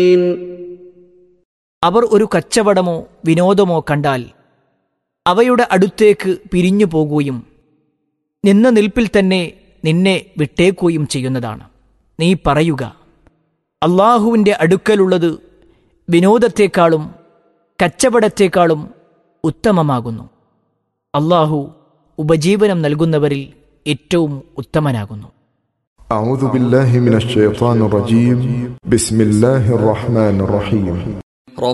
അവർ ഒരു കച്ചവടമോ വിനോദമോ കണ്ടാൽ അവയുടെ അടുത്തേക്ക് പിരിഞ്ഞു പോകുകയും നിന്ന നിൽപ്പിൽ തന്നെ നിന്നെ വിട്ടേക്കുകയും ചെയ്യുന്നതാണ് നീ പറയുക അള്ളാഹുവിൻ്റെ അടുക്കലുള്ളത് വിനോദത്തെക്കാളും കച്ചവടത്തെക്കാളും ഉത്തമമാകുന്നു അള്ളാഹു ഉപജീവനം നൽകുന്നവരിൽ ഏറ്റവും ഉത്തമനാകുന്നു أعوذ بالله من الشيطان الرجيم بسم الله الرحمن الرحيم